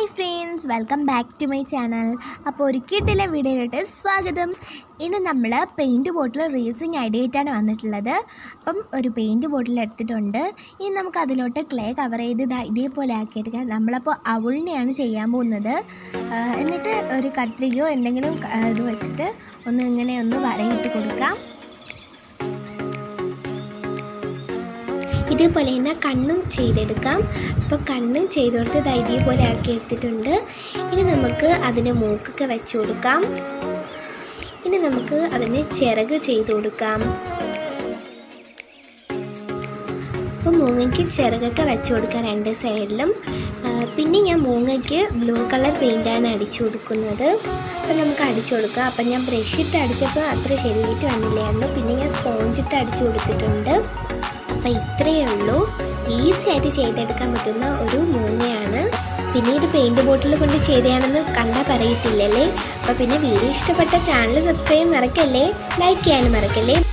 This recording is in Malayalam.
hi friends welcome back to my channel അപ്പോൾ ഒരിക്കട്ടില്ല വീഡിയോയിലോട്ട് സ്വാഗതം ഇന്ന് നമ്മൾ പെയിൻറ്റ് ബോട്ടിൽ റേസിങ് ഐഡിയായിട്ടാണ് വന്നിട്ടുള്ളത് അപ്പം ഒരു പെയിൻറ്റ് ബോട്ടിൽ എടുത്തിട്ടുണ്ട് ഇനി നമുക്ക് അതിലോട്ട് ക്ലേ കവർ ചെയ്ത് ദാ ഇതേപോലെ ആക്കിയെടുക്കാം നമ്മളപ്പോൾ അവളിനെയാണ് ചെയ്യാൻ പോകുന്നത് ആ, എന്നിട്ട് ഒരു കത്രികയോ എന്തെങ്കിലും ക- ഇത് വെച്ചിട്ട് ഒന്ന് ഇങ്ങനെ ഒന്ന് വരയിട്ട് കൊടുക്കാം ഇതേപോലെ തന്നെ കണ്ണും ചെയ്തെടുക്കാം അപ്പോൾ കണ്ണും ചെയ്ത് കൊടുത്ത് ദാ ഇതേപോലെ ആക്കി എടുത്തിട്ടുണ്ട് ഇനി നമുക്ക് അതിന് മൂക്കൊക്കെ വെച്ച് കൊടുക്കാം ഇനി നമുക്ക് അതിന് ചിറക് ചെയ്ത് കൊടുക്കാം അപ്പോൾ മൂങ്ങയ്ക്ക് ചിറകൊക്കെ വെച്ച് കൊടുക്കാം രണ്ട് സൈഡിലും ആ, പിന്നെ ഞാൻ മൂങ്ങയ്ക്ക് ബ്ലൂ കളർ പെയിൻ്റാണ് അടിച്ചു കൊടുക്കുന്നത് അപ്പോൾ നമുക്ക് അടിച്ചു കൊടുക്കാം അപ്പം ഞാൻ ബ്രഷ് ഇട്ട് അടിച്ചപ്പോൾ അത്ര ശരിയായിട്ട് വന്നില്ലായിരുന്നു പിന്നെ ഞാൻ സ്പോഞ്ച് ഇട്ട് അടിച്ചു കൊടുത്തിട്ടുണ്ട് അപ്പം ഇത്രയേ ഉള്ളൂ ഈസി ആയിട്ട് ചെയ്തെടുക്കാൻ പറ്റുന്ന ഒരു മൂങ്ങയാണ് പിന്നെ ഇത് പെയിൻറ് ബോട്ടിൽ കൊണ്ട് ചെയ്തതാണെന്ന് കണ്ടാൽ പറയത്തില്ലല്ലേ അപ്പോൾ പിന്നെ വീഡിയോ ഇഷ്ടപ്പെട്ട ചാനൽ സബ്സ്ക്രൈബ് മറക്കല്ലേ ലൈക്ക് ചെയ്യാനും മറക്കല്ലേ